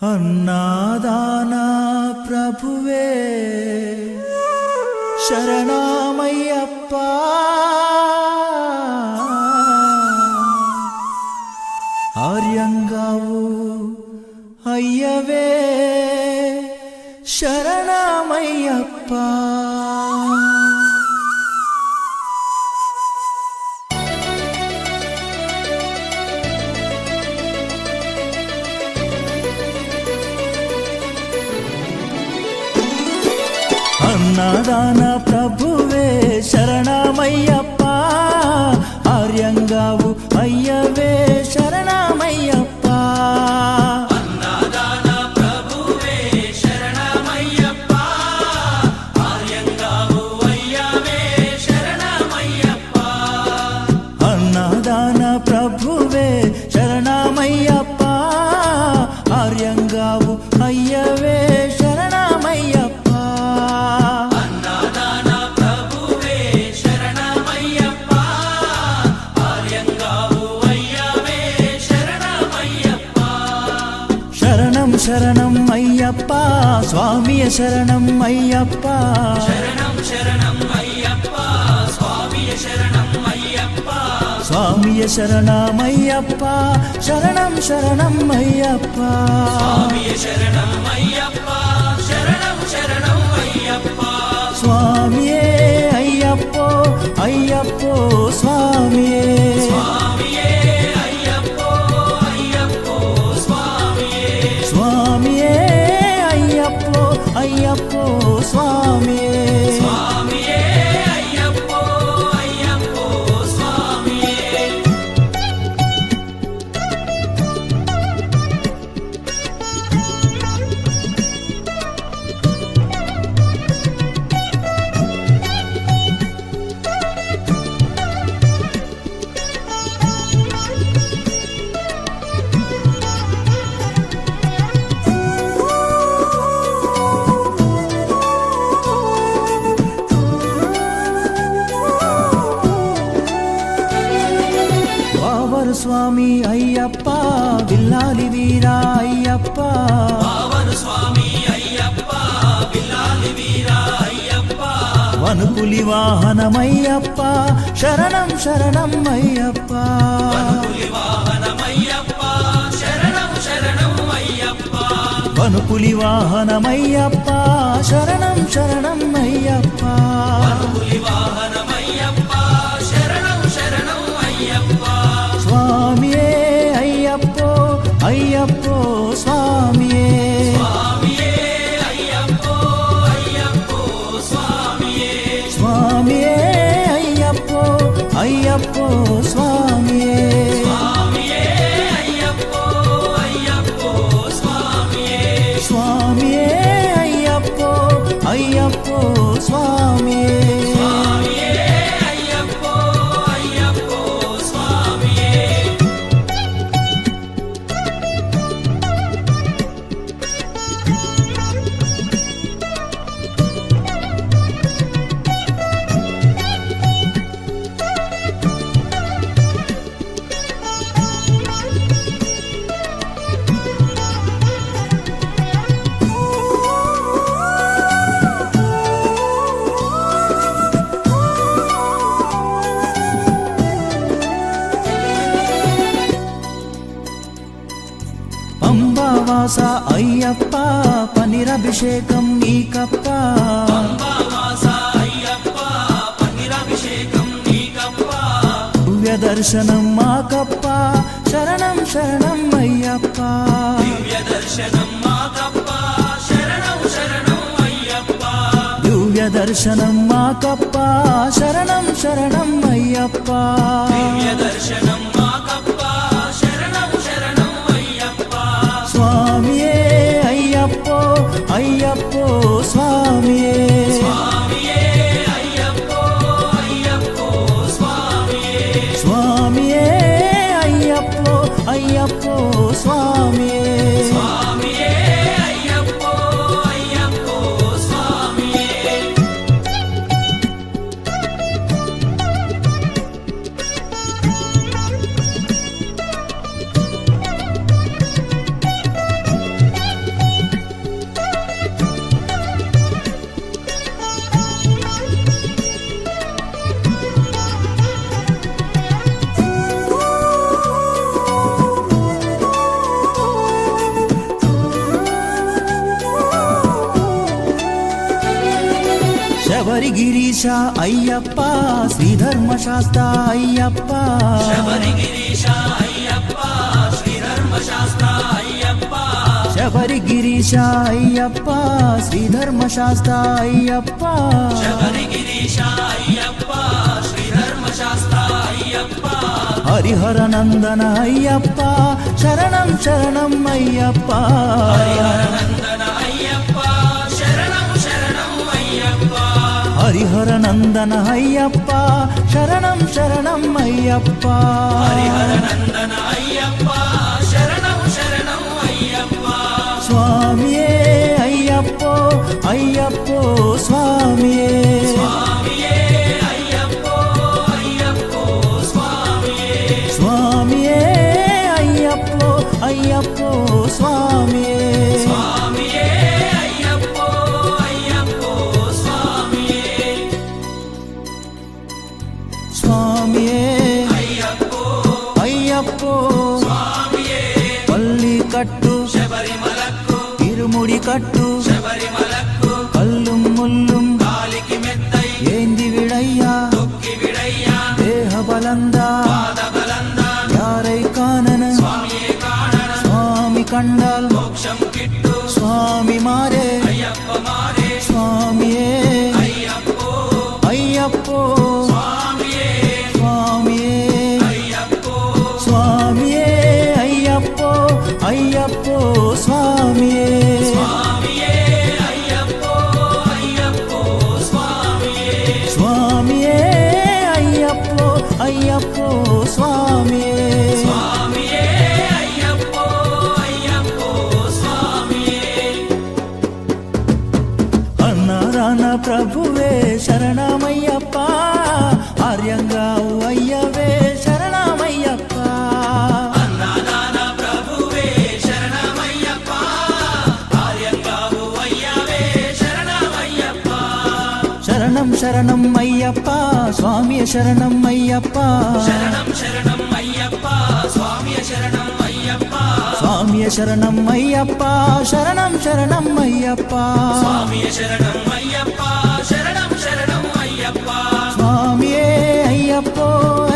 అన్నాదానా ప్రభువే శరణమయ్యప్ప ఆర్యంగావు అయ్యవే శరణమయ్యప్ప అన్నదాన ప్రభువే శరణమయ్యప్ప ఆర్యంగావు అయ్యవే శరణమయ్యప్ప అన్నదాన ప్రభువే శరణమయ్యప్ప ఆర్యంగావు అయ్యవే శరణమయ్యప్ప శరణం శరణం అయ్యప్ప స్వామియ శరణం అయ్యప్ప స్వామియ శరణమయ్యప్ప శరణం శరణం అయ్యప్ప స్వామియే అయ్యప్పో అయ్యప్పో స్వామియే స్వామియే అయ్యప్పో అయ్యప్పో స్వామియే వావరు స్వామి అయ్యప్ప విల్లాలి వీరా అయ్యప్ప వనుపులి వాహనమయ్యప్ప శరణం శరణం అయ్యప్ప వనుపులి వాహనమయ్యప్ప శరణం శరణం అయ్యప్ప స్వామియే అయ్యప్పో అయ్యప్పో స్వామియే స్వామియే అయ్యప్పో అయ్యప్పో స్వామియే స్వామియే అయ్యప్పో అయ్యప్పో స్వామియే పంబావాస అయ్యప్ప పనిరభిషేకం నీకప్ప దివ్య దర్శనం మాకప్ప శరణం శరణం అయ్యప్ప దివ్య దర్శనం మాకప్ప శరణం శరణం అయ్యప్ప స్వామియే అయ్యప్పో అయ్యప్పో స్వామియే స్వామియే అయ్యప్పో అయ్యప్పో స్వామియే శబరిగిరీశ అయ్యప్ప శ్రీధర్మశాస్త్ర అయ్యప్ప శబరిగిరీశ అయ్యప్ప శ్రీధర్మశాస్త్ర అయ్యప్ప శబరిగిరీశ అయ్యప్ప శ్రీధర్మశాస్త్ర అయ్యప్ప శబరిగిరీశ అయ్యప్ప శ్రీధర్మశాస్త్ర అయ్యప్ప హరిహర నందన అయ్యప్ప శరణం శరణం అయ్యప్ప నందన అయ్యప్ప శరణం శరణం అయ్యప్ప హరిహర నందన అయ్యప్ప శరణం శరణం అయ్యప్ప నందన అయ్యప్ప శరణం శరణం అయ్యప్ప స్వామియే అయ్యప్పో అయ్యప్పో స్వామియే స్వామియే అయ్యప్పో అయ్యప్పో స్వామియే స్వామియే అయ్యప్పో అయ్యప్పో స్వామియే స్వామియే అయ్యప్పో అయ్యప్పో స్వామియే స్వామియే అయ్యప్పో అయ్యప్పో స్వామియే పల్లి కట్టు శబరిమలకు ఇరుముడి కట్టు శబరిమలకు కల్లుం ముల్లుం కాలికి మెత్తై ఏంది విడయ్యా తొక్కి విడయ్యా దేహ బలందా పాదబలందా యారై కానన స్వామియే కాణన స్వామి కండాల్ మోక్షం కిట్టు స్వామి మారే అయ్యప్ప మారే స్వామియే అయ్యప్పో అయ్యప్పో స్వామియే స్వామియే అయ్యప్పో స్వామియే అయ్యప్పో అయ్యప్పో స్వామియే స్వామియే అయ్యప్పో అయ్యప్పో స్వామియే స్వామియే అయ్యప్పో అయ్యప్పో స్వామియే స్వామియే అయ్యప్పో అయ్యప్పో స్వామియే అన్నారాన ప్రభువే శరణమయ్యప్ప ఆర్యంగా అయ్యవే శరణమయ్యప్ప అన్నదాన ప్రభువే శరణమయ్యప్ప ఆర్యంగావు అయ్యవే శరణమయ్యప్ప శరణం శరణం అయ్యప్ప స్వామి శరణం అయ్యప్ప శరణం శరణం అయ్యప్ప స్వామియ శరణం అయ్యప్ప స్వామి శరణం అయ్యప్ప శరణం శరణం అయ్యప్ప స్వామియ శరణం అయ్యప్ప శరణం శరణం అయ్యప్ప స్వామియే అయ్యప్పో